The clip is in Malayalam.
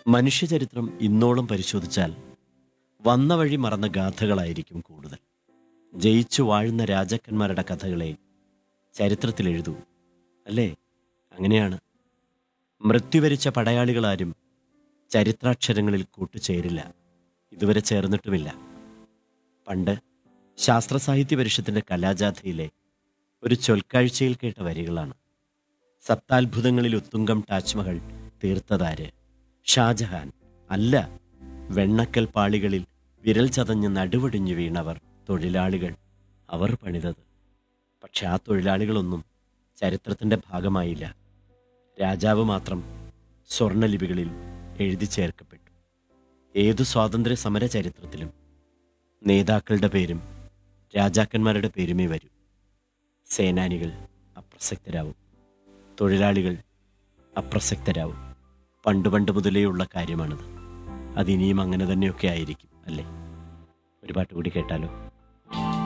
മനുഷ്യചരിത്രം ഇന്നോളം പരിശോധിച്ചാൽ വന്ന വഴി മറന്ന ഗാഥകളായിരിക്കും കൂടുതൽ ജയിച്ചു വാഴുന്ന രാജാക്കന്മാരുടെ കഥകളെ ചരിത്രത്തിൽ എഴുതൂ അല്ലേ അങ്ങനെയാണ് മൃത്യുവരിച്ച പടയാളികളാരും ചരിത്രാക്ഷരങ്ങളിൽ കൂട്ടുചേരില്ല ഇതുവരെ ചേർന്നിട്ടുമില്ല പണ്ട് ശാസ്ത്ര സാഹിത്യ പരിഷത്തിന്റെ കലാജാഥയിലെ ഒരു ചൊൽക്കാഴ്ചയിൽ കേട്ട വരികളാണ് സപ്താത്ഭുതങ്ങളിൽ ഉത്തുംഗം താജ്മഹൽ തീർത്തതാര് ഷാജഹാൻ അല്ല വെണ്ണക്കൽ പാളികളിൽ വിരൽ ചതഞ്ഞ് നടുവടിഞ്ഞു വീണവർ തൊഴിലാളികൾ അവർ പണിതത് പക്ഷെ ആ തൊഴിലാളികളൊന്നും ചരിത്രത്തിന്റെ ഭാഗമായില്ല രാജാവ് മാത്രം സ്വർണലിപികളിൽ എഴുതി ചേർക്കപ്പെട്ടു ഏതു സ്വാതന്ത്ര്യ സമര ചരിത്രത്തിലും നേതാക്കളുടെ പേരും രാജാക്കന്മാരുടെ പേരുമേ വരൂ സേനാനികൾ അപ്രസക്തരാവും തൊഴിലാളികൾ അപ്രസക്തരാവും പണ്ട് പണ്ട് മുതലേയുള്ള കാര്യമാണിത് അതിനിയും അങ്ങനെ തന്നെയൊക്കെ ആയിരിക്കും അല്ലേ ഒരു പാട്ട് കൂടി കേട്ടാലോ